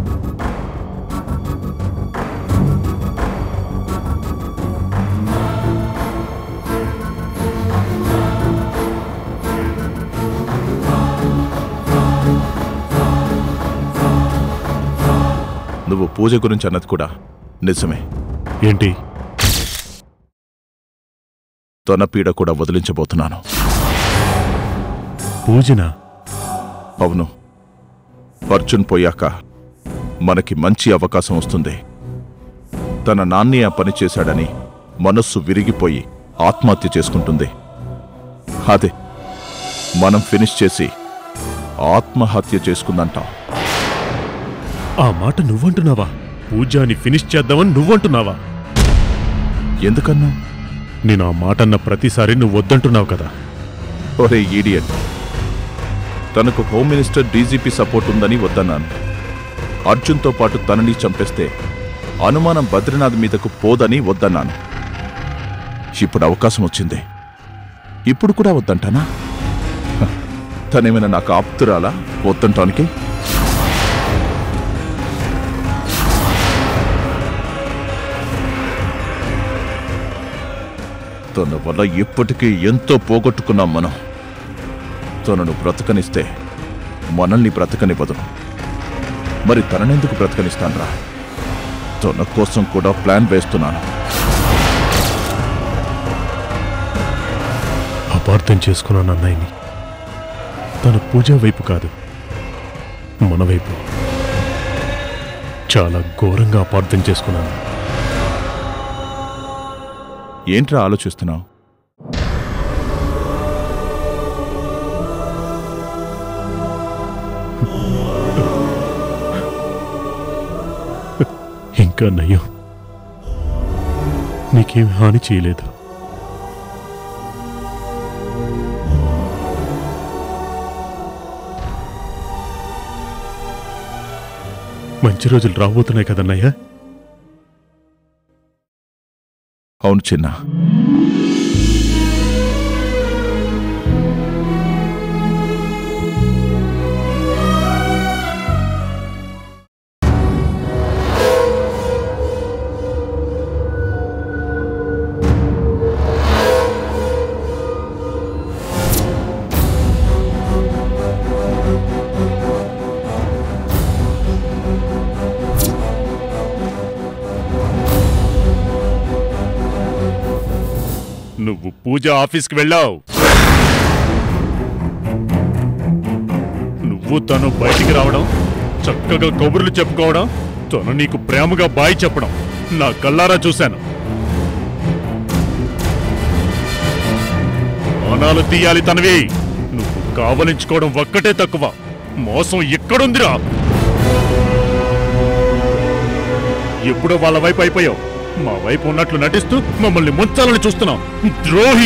నువ్వు పూజ గురించి అన్నది కూడా నిజమే ఏంటి తొన పీడ కూడా వదిలించబోతున్నాను పూజనా అవును అర్జున్ పోయాక మనకి మంచి అవకాశం వస్తుంది తన నాన్ని ఆ పని చేశాడని మనస్సు విరిగిపోయి ఆత్మహత్య చేసుకుంటుంది అదే మనం ఫినిష్ చేసి ఆత్మహత్య చేసుకుందంటాం ఆ మాట నువ్వంటున్నావా పూజాని ఫినిష్ చేద్దామని నువ్వంటున్నావా ఎందుకన్నా నేను ఆ మాట అన్న ప్రతిసారి నువ్వు వద్దంటున్నావు కదా ఒరే ఈడియట్ తనకు హోమ్ మినిస్టర్ డీజీపీ సపోర్ట్ ఉందని వద్దన్నాను అర్జున్తో పాటు తనని చంపేస్తే అనుమానం బద్రీనాథ్ మీదకు పోదని వద్దన్నాను ఇప్పుడు అవకాశం వచ్చింది ఇప్పుడు కూడా వద్దంటానా హ, తనేమైనా నాకు ఆప్తురాలా వద్దంటానికి తన వల్ల ఇప్పటికీ ఎంతో పోగొట్టుకున్నాం మనం తనను బ్రతకనిస్తే మనల్ని బ్రతకనివ్వదు మరి తననెందుకు బ్రతకనిస్తాన్రా తన కోసం కూడా ప్లాన్ వేస్తున్నాను అపార్థం చేసుకున్నాను అన్నయ్యని తన పూజ వైపు కాదు మన వైపు చాలా ఘోరంగా అపార్థం చేసుకున్నాను ఏంట్రా ఆలోచిస్తున్నావు ఇంకా నయ్యం నీకేం హాని చేయలేదు మంచి రోజులు రాబోతున్నాయి కదన్నయ్య అవును చిన్న నువ్వు పూజ ఆఫీస్కి వెళ్ళావు నువ్వు తను బయటికి రావడం చక్కగా కబుర్లు చెప్పుకోవడం తను నీకు ప్రేమగా బాయ్ చెప్పడం నా కల్లారా చూశాను అనాలు తీయాలి తనవి నువ్వు కావలించుకోవడం ఒక్కటే తక్కువ మోసం ఎక్కడుందిరా ఎప్పుడో వాళ్ళ వైపు అయిపోయావు మా వైపు ఉన్నట్లు నటిస్తూ మమ్మల్ని ముంచాలని చూస్తున్నావు ద్రోహి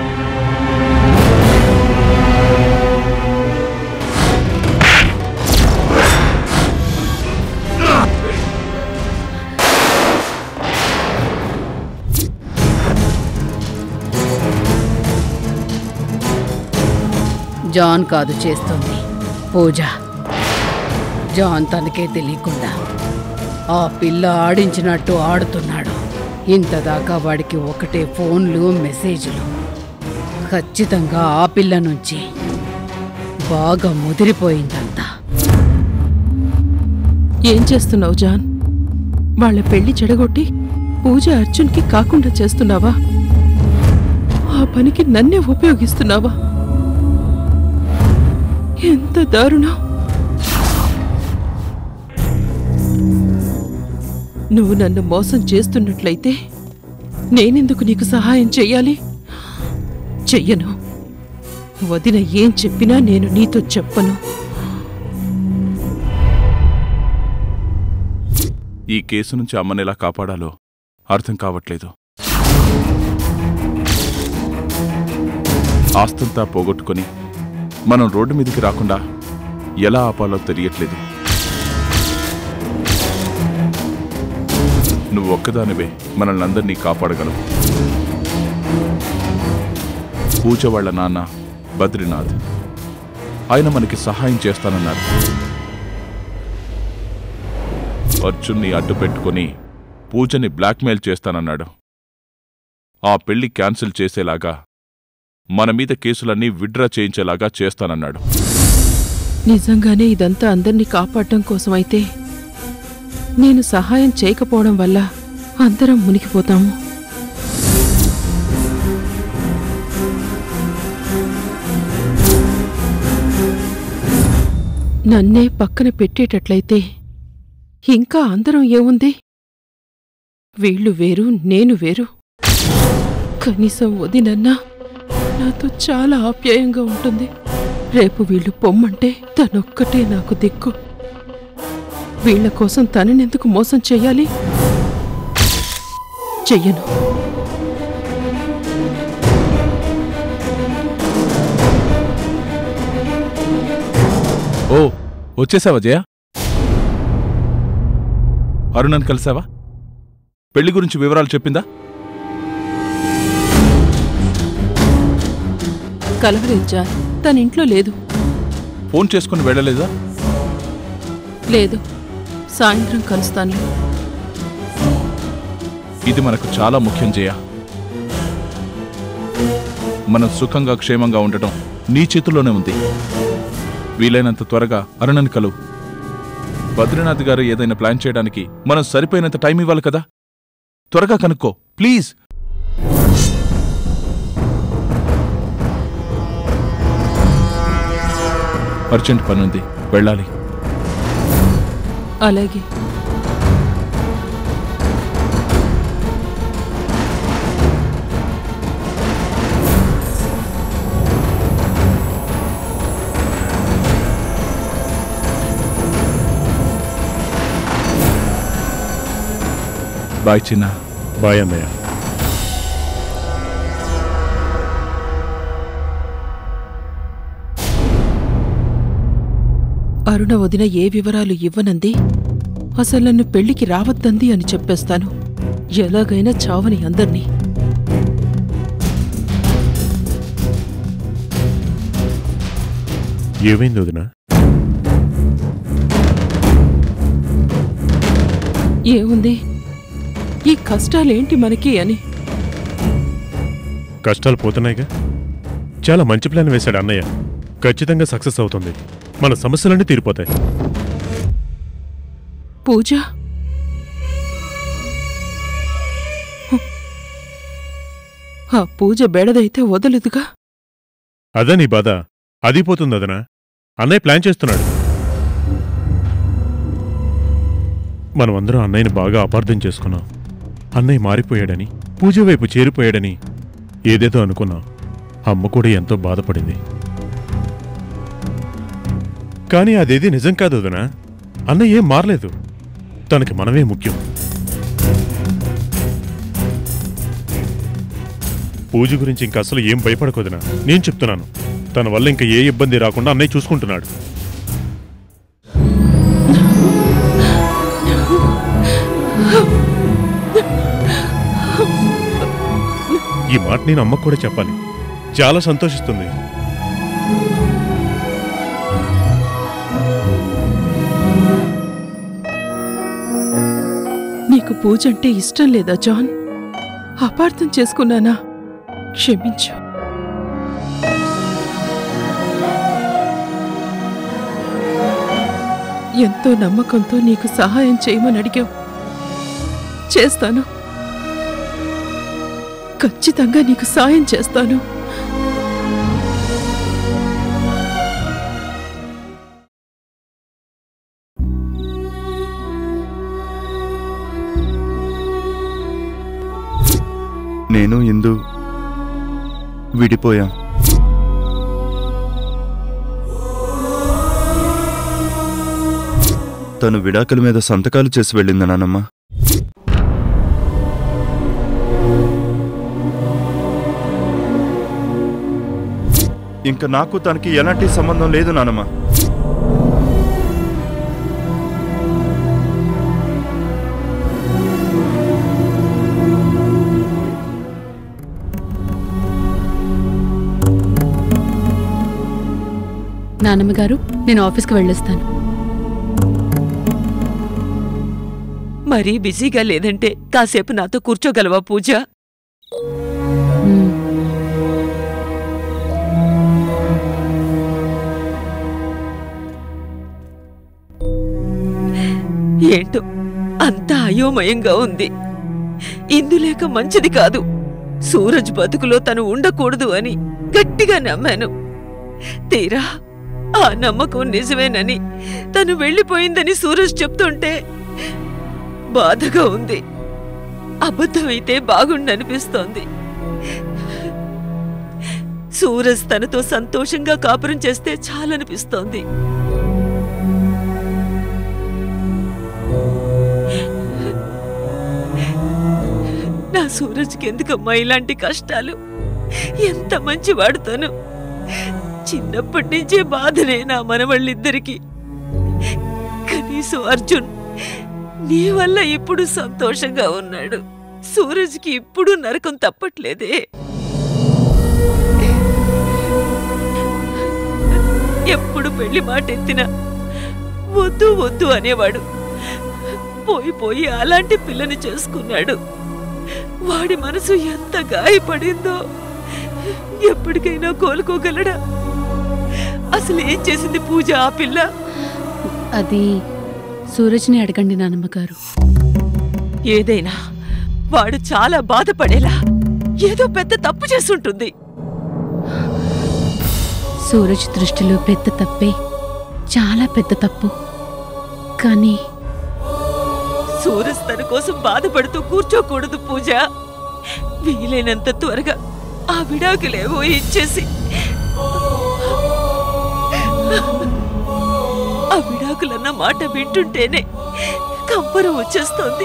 జాన్ కాదు చేస్తుంది పూజ జాన్ తనకే తెలియకుండా ఆ పిల్ల ఆడించినట్టు ఆడుతున్నాడు ఇంతదాకా వాడికి ఒకటే ఫోన్లు మెసేజ్లు ఖచ్చితంగా ఆ పిల్ల నుంచి బాగా ముదిరిపోయిందంతా ఏం చేస్తున్నావు జాన్ వాళ్ళ పెళ్లి చెడగొట్టి పూజ అర్జున్కి కాకుండా చేస్తున్నావా ఆ పనికి నన్నే ఉపయోగిస్తున్నావా ఎంత దారుణం నువ్వు నన్ను మోసం చేస్తున్నట్లయితే నేనెందుకు నీకు సహాయం చెయ్యాలి చెయ్యను వదిన ఏం చెప్పినా నేను నీతో చెప్పను ఈ కేసు నుంచి అమ్మని ఎలా కాపాడాలో అర్థం కావట్లేదు ఆస్తంతా పోగొట్టుకొని మనం రోడ్డు మీదకి రాకుండా ఎలా ఆపాలో తెలియట్లేదు నువ్వు ఒక్కదానివే మనల్ని అందరినీ కాపాడగలవు పూజ వాళ్ళ నాన్న బద్రీనాథ్ ఆయన మనకి సహాయం చేస్తానన్నారు అర్జున్ని అడ్డు పెట్టుకుని పూజని బ్లాక్మెయిల్ చేస్తానన్నాడు ఆ పెళ్లి క్యాన్సిల్ చేసేలాగా మన మీద కేసులన్నీ విడ్రా చేయించేలాగా చేస్తానన్నాడు నిజంగానే ఇదంతా అందర్నీ కాపాడటం కోసమైతే నేను సహాయం చేయకపోవడం వల్ల అందరం మునిగిపోతాము నన్నే పక్కన పెట్టేటట్లయితే ఇంకా అందరం ఏముంది వీళ్ళు వేరు నేను వేరు కనీసం వదినన్నా నాతో చాలా ఆప్యాయంగా ఉంటుంది రేపు వీళ్ళు పొమ్మంటే తనొక్కటే నాకు దిక్కు వీళ్ళ కోసం తననెందుకు మోసం చెయ్యాలి చెయ్యను ఓ వచ్చేసావా జయ అరుణన్ కలిసావా పెళ్లి గురించి వివరాలు చెప్పిందా కలవలేదు జాన్ తన ఇంట్లో లేదు ఫోన్ చేసుకుని వెళ్ళలేదా లేదు సాయంత్రం కలుస్తానులే ఇది మనకు చాలా ముఖ్యం జయ మనం సుఖంగా క్షేమంగా ఉండటం నీ చేతుల్లోనే ఉంది వీలైనంత త్వరగా అరుణన్ కలువు బద్రీనాథ్ గారు ఏదైనా ప్లాన్ చేయడానికి మనం సరిపోయినంత టైం ఇవ్వాలి కదా త్వరగా కనుక్కో ప్లీజ్ అర్జెంట్ పనుంది వెళ్ళాలి అలాగే బాయ్ చిన్న బాయ్ అన్నయ్య అరుణ వదిన ఏ వివరాలు ఇవ్వనంది అసలు నన్ను పెళ్లికి రావద్దంది అని చెప్పేస్తాను ఎలాగైనా చావని అందర్నీ ఏమైంది వదిన ఏముంది ఈ కష్టాలేంటి మనకి అని కష్టాలు పోతున్నాయిగా చాలా మంచి ప్లాన్ వేశాడు అన్నయ్య ఖచ్చితంగా సక్సెస్ అవుతుంది మన సమస్యలన్నీ తీరిపోతాయి పూజ ఆ పూజ బెడదైతే వదలదుగా అదే నీ బాధ అది పోతుంది అదనా అన్నయ్య ప్లాన్ చేస్తున్నాడు మనమందరం అన్నయ్యని బాగా అపార్థం చేసుకున్నాం అన్నయ్య మారిపోయాడని పూజ వైపు చేరిపోయాడని ఏదేదో అనుకున్నాం అమ్మ కూడా ఎంతో బాధపడింది కానీ అదేది నిజం కాదు వదనా అన్నయ్య ఏం మారలేదు తనకి మనమే ముఖ్యం పూజ గురించి ఇంక అసలు ఏం భయపడకొదినా నేను చెప్తున్నాను తన వల్ల ఇంకా ఏ ఇబ్బంది రాకుండా అన్నయ్య చూసుకుంటున్నాడు ఈ మాట నేను అమ్మకు కూడా చెప్పాలి చాలా సంతోషిస్తుంది నీకు పూజ అంటే ఇష్టం లేదా జాన్ అపార్థం చేసుకున్నానా క్షమించు ఎంతో నమ్మకంతో నీకు సహాయం చేయమని అడిగావు చేస్తాను ఖచ్చితంగా నీకు సాయం చేస్తాను నేను ఇందు విడిపోయాం తను విడాకుల మీద సంతకాలు చేసి వెళ్ళింది నానమ్మ ఇంకా నాకు తనకి ఎలాంటి సంబంధం లేదు నానమ్మ నానమ్మ గారు నేను ఆఫీస్కి వెళ్ళొస్తాను మరీ బిజీగా లేదంటే కాసేపు నాతో కూర్చోగలవా పూజ ఉమ్, ఏంటో అంతా అయోమయంగా ఉంది ఇందులేక మంచిది కాదు సూరజ్ బతుకులో తను ఉండకూడదు అని గట్టిగా నమ్మాను తీరా ఆ నమ్మకం నిజమేనని తను వెళ్ళిపోయిందని సూరజ్ చెప్తుంటే బాధగా ఉంది అబద్ధమైతే బాగుండనిపిస్తోంది సూరజ్ తనతో సంతోషంగా కాపురం చేస్తే చాలనిపిస్తోంది నా సూరజ్కి ఎందుకమ్మా ఇలాంటి కష్టాలు ఎంత మంచి వాడుతాను చిన్నప్పటి నుంచే బాధనే నా మనవాళ్ళిద్దరికి కనీసం అర్జున్ నీ వల్ల ఇప్పుడు సంతోషంగా ఉన్నాడు సూరజ్కి ఇప్పుడు నరకం తప్పట్లేదే ఎప్పుడు పెళ్లి మాట ఎత్తినా వద్దు వద్దు అనేవాడు పోయి పోయి అలాంటి పిల్లని చేసుకున్నాడు వాడి మనసు ఎంత గాయపడిందో ఎప్పటికైనా కోలుకోగలడా అసలు ఏం చేసింది పూజ ఆ పిల్ల అది సూరజ్ని అడగండి నానమ్మ గారు ఏదైనా వాడు చాలా బాధపడేలా ఏదో పెద్ద తప్పు చేసుంటుంది సూరజ్ దృష్టిలో పెద్ద తప్పే చాలా పెద్ద తప్పు కానీ సూరజ్ తన కోసం బాధపడుతూ కూర్చోకూడదు పూజ వీలైనంత త్వరగా ఆ విడాకులేవో ఇచ్చేసి ఆ విడాకులన్న మాట వింటుంటేనే కంపరం వచ్చేస్తోంది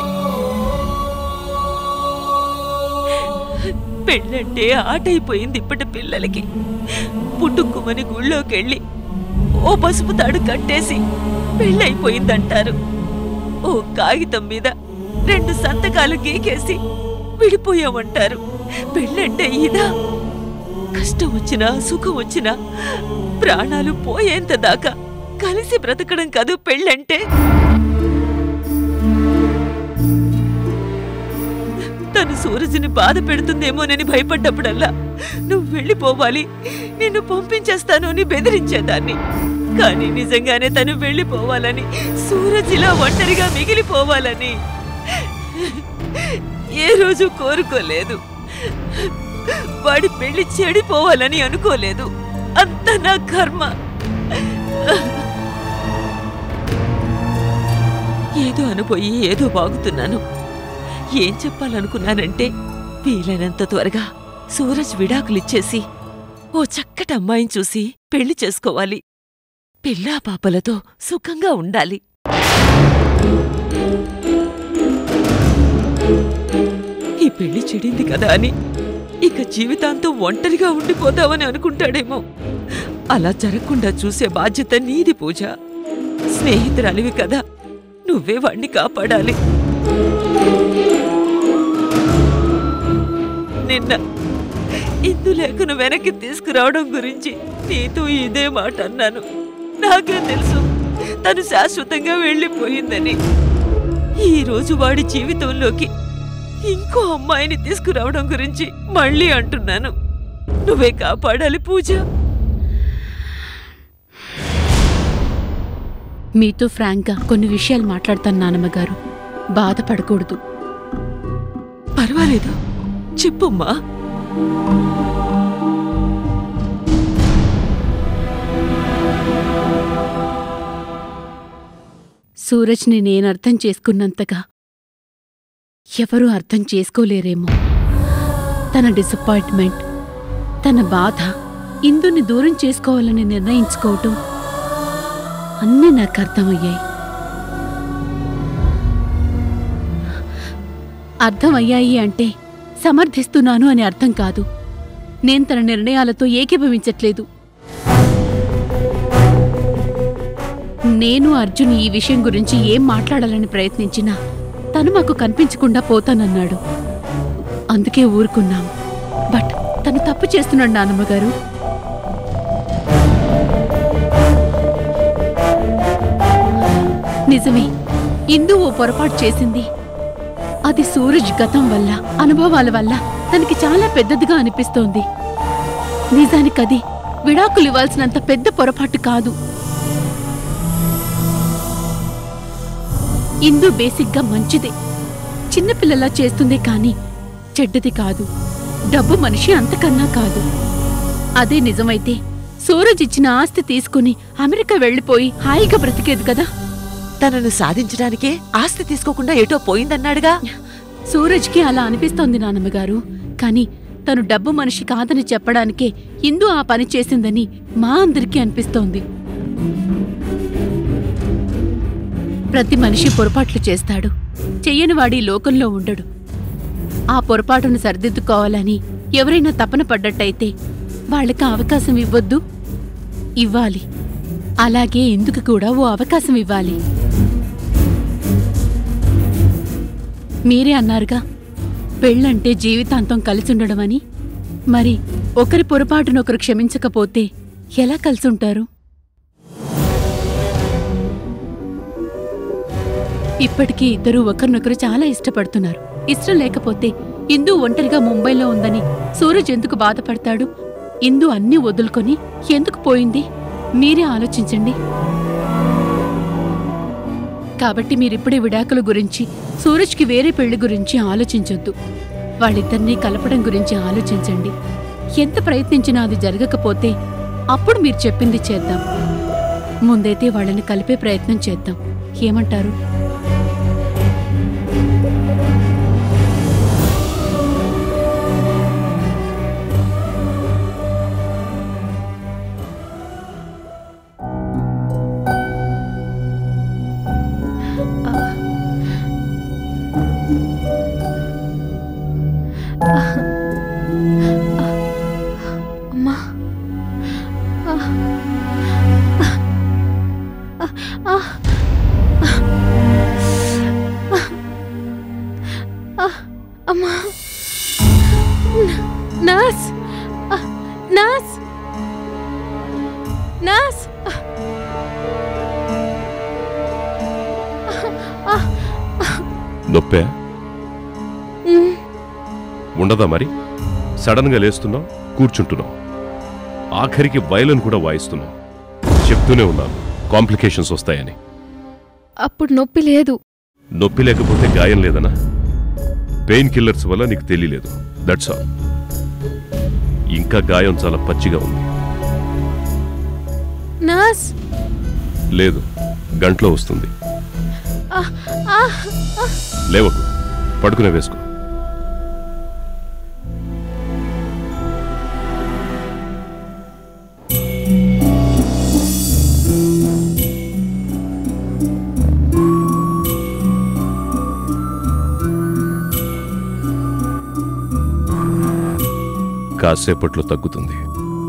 పెళ్ళంటే ఆటైపోయింది ఇప్పటి పిల్లలకి పుట్టుక్కుమని గుళ్ళోకెళ్ళి ఓ పసుపు తాడు కట్టేసి పెళ్ళైపోయిందంటారు ఓ కాగితం మీద రెండు సంతకాలు గీకేసి విడిపోయామంటారు పెళ్ళంటే ఇదా కష్టం వచ్చినా సుఖం వచ్చినా ప్రాణాలు పోయేంత దాకా కలిసి బ్రతకడం కాదు పెళ్ళంటే తను సూరజ్ని బాధ పెడుతుందేమోనని భయపడ్డప్పుడల్లా నువ్వు వెళ్ళిపోవాలి నిన్ను పంపించేస్తాను అని బెదిరించేదాన్ని కానీ నిజంగానే తను వెళ్ళిపోవాలని సూరజ్ ఇలా ఒంటరిగా మిగిలిపోవాలని ఏ రోజు కోరుకోలేదు వాడి పెళ్లి చెడిపోవాలని అనుకోలేదు అంత నా కర్మ ఏదో అనుపోయి ఏదో బాగుతున్నాను ఏం చెప్పాలనుకున్నానంటే వీలైనంత త్వరగా సూరజ్ విడాకులిచ్చేసి ఓ చక్కటి అమ్మాయిని చూసి పెళ్లి చేసుకోవాలి పిల్లా పాపలతో సుఖంగా ఉండాలి ఈ పెళ్లి చెడింది కదా అని ఇక జీవితాంతం ఒంటరిగా ఉండిపోతావని అనుకుంటాడేమో అలా జరగకుండా చూసే బాధ్యత నీది పూజ స్నేహితురాలివి కదా నువ్వే వాణ్ణి కాపాడాలి నిన్న ఇందులేఖను వెనక్కి తీసుకురావడం గురించి నీతో ఇదే మాట అన్నాను నాకే తెలుసు తను శాశ్వతంగా వెళ్ళిపోయిందని ఈ రోజు వాడి జీవితంలోకి ఇంకో అమ్మాయిని తీసుకురావడం గురించి మళ్ళీ అంటున్నాను నువ్వే కాపాడాలి పూజ మీతో ఫ్రాంక్గా కొన్ని విషయాలు మాట్లాడతాను నానమ్మ గారు బాధపడకూడదు పర్వాలేదు చెప్పమ్మా సూరజ్ని నేను అర్థం చేసుకున్నంతగా ఎవరూ అర్థం చేసుకోలేరేమో తన డిసప్పాయింట్మెంట్ తన బాధ ఇందుని దూరం చేసుకోవాలని నిర్ణయించుకోవటం అన్నీ నాకు అర్థమయ్యాయి అర్థమయ్యాయి అంటే సమర్థిస్తున్నాను అని అర్థం కాదు నేను తన నిర్ణయాలతో ఏకీభవించట్లేదు నేను అర్జున్ ఈ విషయం గురించి ఏం మాట్లాడాలని ప్రయత్నించినా తను మాకు కనిపించకుండా పోతానన్నాడు అందుకే ఊరుకున్నాం బట్ తను తప్పు చేస్తున్నాడు నాన్నమ్మ గారు నిజమే ఇందు ఓ పొరపాటు చేసింది అది సూరజ్ గతం వల్ల అనుభవాల వల్ల తనకి చాలా పెద్దదిగా అనిపిస్తోంది నిజానికది విడాకులు ఇవ్వాల్సినంత పెద్ద పొరపాటు కాదు ఇందు బేసిక్గా మంచిదే చిన్నపిల్లలా చేస్తుందే కాని చెడ్డది కాదు డబ్బు మనిషి అంతకన్నా కాదు అదే నిజమైతే సూరజ్ ఇచ్చిన ఆస్తి తీసుకుని అమెరికా వెళ్ళిపోయి హాయిగా బ్రతికేది కదా తనను సాధించడానికే ఆస్తి తీసుకోకుండా ఎటో పోయిందన్నాడుగా సూరజ్కి అలా అనిపిస్తోంది నాన్నమ్మగారు కాని తను డబ్బు మనిషి కాదని చెప్పడానికే ఇందు ఆ పని చేసిందని మా అందరికీ అనిపిస్తోంది ప్రతి మనిషి పొరపాట్లు చేస్తాడు చెయ్యనివాడి లోకంలో ఉండడు ఆ పొరపాటును సరిదిద్దుకోవాలని ఎవరైనా తపన పడ్డట్టయితే వాళ్ళకి అవకాశం ఇవ్వొద్దు ఇవ్వాలి అలాగే ఎందుకు కూడా ఓ అవకాశం ఇవ్వాలి మీరే అన్నారుగా పెళ్ళంటే జీవితాంతం కలిసి ఉండడమని మరి ఒకరి పొరపాటునొకరు క్షమించకపోతే ఎలా కలిసుంటారు ఇప్పటికీ ఇద్దరూ ఒకరినొకరు చాలా ఇష్టపడుతున్నారు ఇష్టం లేకపోతే ఇందు ఒంటరిగా ముంబైలో ఉందని సూరజ్ ఎందుకు బాధపడతాడు ఇందు అన్నీ వదులుకొని ఎందుకు పోయింది మీరే ఆలోచించండి కాబట్టి మీరిప్పుడే విడాకుల గురించి సూరజ్కి వేరే పెళ్లి గురించి ఆలోచించొద్దు వాళ్ళిద్దరినీ కలపడం గురించి ఆలోచించండి ఎంత ప్రయత్నించినా అది జరగకపోతే అప్పుడు మీరు చెప్పింది చేద్దాం ముందైతే వాళ్ళని కలిపే ప్రయత్నం చేద్దాం ఏమంటారు అమ్మా అమ్మా నర్స్ నర్స్ నర్స్ నొప్పే ఉండదా మరి సడన్గా లేస్తున్నావు కూర్చుంటున్నావు ఆఖరికి వయలను కూడా వాయిస్తున్నావు చెప్తూనే ఉన్నాను కాంప్లికేషన్స్ వస్తాయని అప్పుడు నొప్పి లేదు నొప్పి లేకపోతే గాయం లేదనా పెయిన్ కిల్లర్స్ వల్ల నీకు తెలియలేదు దట్స్ ఆల్ ఇంకా గాయం చాలా పచ్చిగా ఉంది నర్స్ లేదు గంటలో వస్తుంది లేవకు పడుకునే వేసుకో కాసేపట్లో తగ్గుతుంది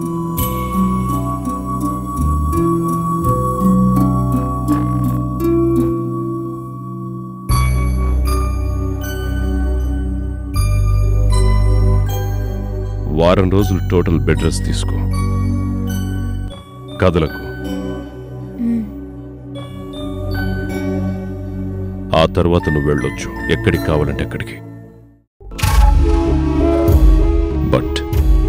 వారం రోజులు టోటల్ బెడ్ రెస్ట్ తీసుకో కదలకు ఆ తర్వాత నువ్వు వెళ్ళొచ్చు ఎక్కడికి కావాలంటే ఎక్కడికి బట్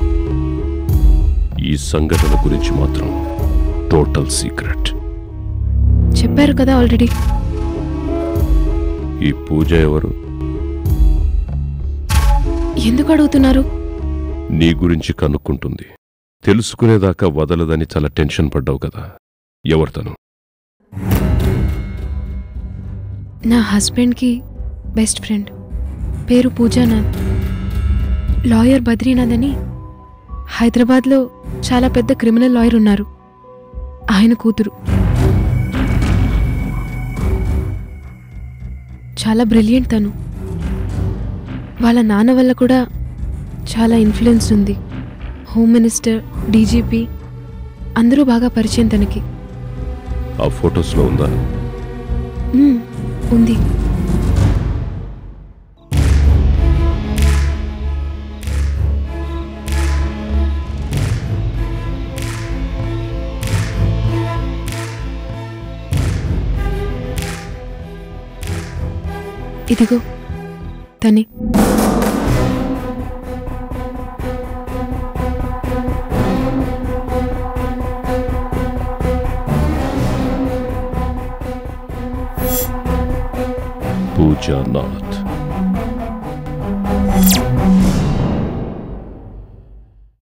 ఈ సంఘటన గురించి మాత్రం టోటల్ సీక్రెట్ చెప్పారు కదా ఆల్రెడీ ఈ పూజ ఎవరు ఎందుకు అడుగుతున్నారు నీ గురించి కనుక్కుంటుంది తెలుసుకునేదాకా వదలదని చాలా టెన్షన్ పడ్డావు కదా ఎవరు తను నా హస్బెండ్కి బెస్ట్ ఫ్రెండ్ పేరు పూజానాథ్ లాయర్ బద్రీనాథ్ అని హైదరాబాద్లో చాలా పెద్ద క్రిమినల్ లాయర్ ఉన్నారు ఆయన కూతురు చాలా బ్రిలియంట్ తను వాళ్ళ నాన్న వల్ల కూడా చాలా ఇన్ఫ్లుయెన్స్ ఉంది హోమ్ మినిస్టర్ డీజీపీ అందరూ బాగా పరిచయం తనకి ఆ ఫొటోస్లో ఉందా మ్మ్, ఉంది ఇదిగో తనే పూజ నాథ్